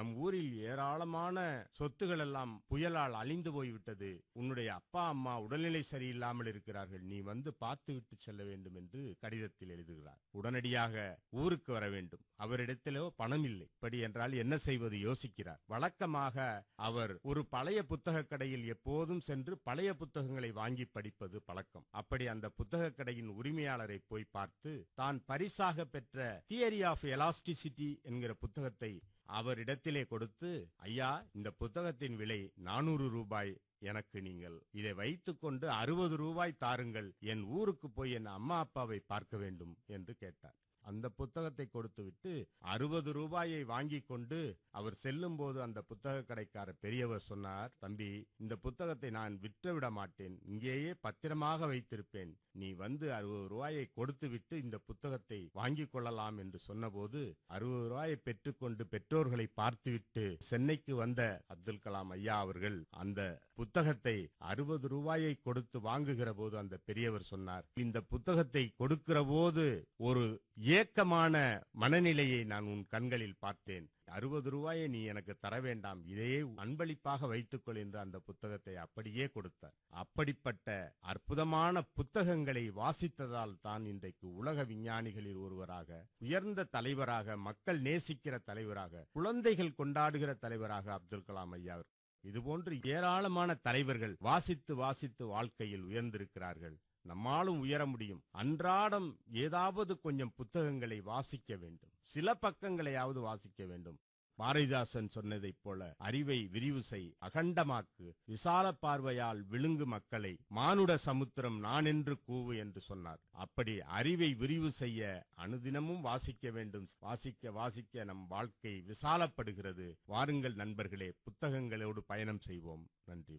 நம் ஊரில் ஏராளமான சொத்துகள் எல்லாம் புயலால் அழிந்து போய்விட்டது உன்னுடைய அப்பா அம்மா உடல்நிலை சரியில்லாமல் இருக்கிறார்கள் நீ வந்து பார்த்து விட்டு செல்ல வேண்டும் என்று கடிதத்தில் எழுதுகிறார் உடனடியாக ஊருக்கு வர வேண்டும் அவரிடத்திலோ பணம் இல்லை இப்படி என்றால் என்ன செய்வது யோசிக்கிறார் வழக்கமாக அவர் ஒரு பழைய புத்தக கடையில் எப்போதும் சென்று பழைய புத்தகங்களை வாங்கி படிப்பது பழக்கம் அப்படி அந்த புத்தக கடையின் உரிமையாளரை போய் பார்த்து தான் பரிசாக பெற்ற தியரி ஆஃப் எலாஸ்டிசிட்டி என்கிற புத்தகத்தை அவரிடத்திலே கொடுத்து ஐயா இந்த புத்தகத்தின் விலை நானூறு ரூபாய் எனக்கு நீங்கள் இதை வைத்துக்கொண்டு அறுபது ரூபாய் தாருங்கள் என் ஊருக்கு போய் என் அம்மா அப்பாவை பார்க்க வேண்டும் என்று கேட்டார் அந்த புத்தகத்தை கொடுத்துவிட்டு அறுபது ரூபாயை வாங்கி கொண்டு அவர் செல்லும் போது அந்த புத்தக கடைக்கார பெரியவர் சொன்னார் தம்பி இந்த புத்தகத்தை நான் விற்றுவிட மாட்டேன் இங்கேயே பத்திரமாக வைத்திருப்பேன் நீ வந்து அறுபது ரூபாயை கொடுத்து விட்டு இந்த புத்தகத்தை வாங்கிக் கொள்ளலாம் என்று சொன்னபோது அறுபது ரூபாயை பெற்றுக்கொண்டு பெற்றோர்களை பார்த்துவிட்டு சென்னைக்கு வந்த அப்துல் கலாம் ஐயா அவர்கள் அந்த புத்தகத்தை அறுபது ரூபாயை கொடுத்து வாங்குகிற போது அந்த பெரியவர் சொன்னார் இந்த புத்தகத்தை கொடுக்கிற போது ஒரு ஏக்கமான மனநிலையை நான் உன் கண்களில் பார்த்தேன் அறுபது ரூபாயை நீ எனக்கு தர வேண்டாம் இதையே அன்பளிப்பாக வைத்துக்கொள் என்று அந்த புத்தகத்தை அப்படியே கொடுத்தார் அப்படிப்பட்ட அற்புதமான புத்தகங்களை வாசித்ததால் தான் இன்றைக்கு உலக விஞ்ஞானிகளில் ஒருவராக உயர்ந்த தலைவராக மக்கள் நேசிக்கிற தலைவராக குழந்தைகள் கொண்டாடுகிற தலைவராக அப்துல் கலாம் ஐயா அவர். இதுபோன்று ஏராளமான தலைவர்கள் வாசித்து வாசித்து வாழ்க்கையில் உயர்ந்திருக்கிறார்கள் நம்மாலும் உயர முடியும் அன்றாடம் ஏதாவது கொஞ்சம் புத்தகங்களை வாசிக்க வேண்டும் சில பக்கங்களையாவது வாசிக்க வேண்டும் பாரதிதாசன் சொன்னதைப் போல அறிவை விரிவு செய் அகண்டமாக்கு விசால பார்வையால் விழுங்கு மக்களை மானுட சமுத்திரம் நான் என்று கூவு என்று சொன்னார் அப்படி அறிவை விரிவு செய்ய அனுதினமும் வாசிக்க வேண்டும் வாசிக்க வாசிக்க நம் வாழ்க்கை விசாலப்படுகிறது வாருங்கள் நண்பர்களே புத்தகங்களோடு பயணம் செய்வோம் நன்றி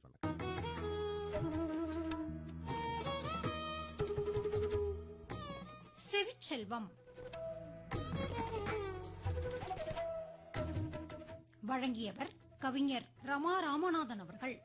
வணக்கம் செவிச்செல்வம் வழங்கியவர் கவிஞர் ரமா ராமநாதன் அவர்கள்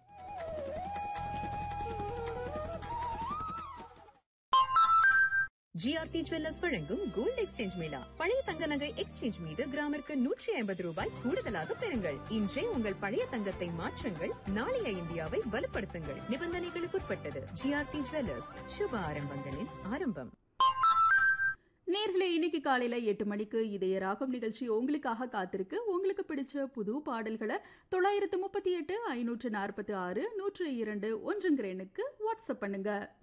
ஜிஆர்டி ஜுவல்லர்ஸ் வழங்கும் கோல்ட் எக்ஸ்சேஞ்ச் மேளா பழைய தங்க நகை எக்ஸ்சேஞ்ச் மீது கிராமிற்கு நூற்றி ஐம்பது ரூபாய் கூடுதலாக பெறுங்கள் இன்றே உங்கள் பழைய தங்கத்தை மாற்றுங்கள் நாளைய இந்தியாவை வலுப்படுத்துங்கள் நிபந்தனைகளுக்குட்பட்டது ஜிஆர்டி ஜுவல்லர்ஸ் சுப ஆரம்பங்களின் ஆரம்பம் நேர்களே இன்னைக்கு காலையில எட்டு மணிக்கு இதய ராகம் நிகழ்ச்சி உங்களுக்காக காத்திருக்கு உங்களுக்கு பிடிச்ச புது பாடல்களை தொள்ளாயிரத்து முப்பத்தி எட்டு ஐநூற்று நாற்பத்தி ஆறு நூற்று இரண்டு ஒன்றுங்கிற எண்ணுக்கு வாட்ஸ்அப் பண்ணுங்க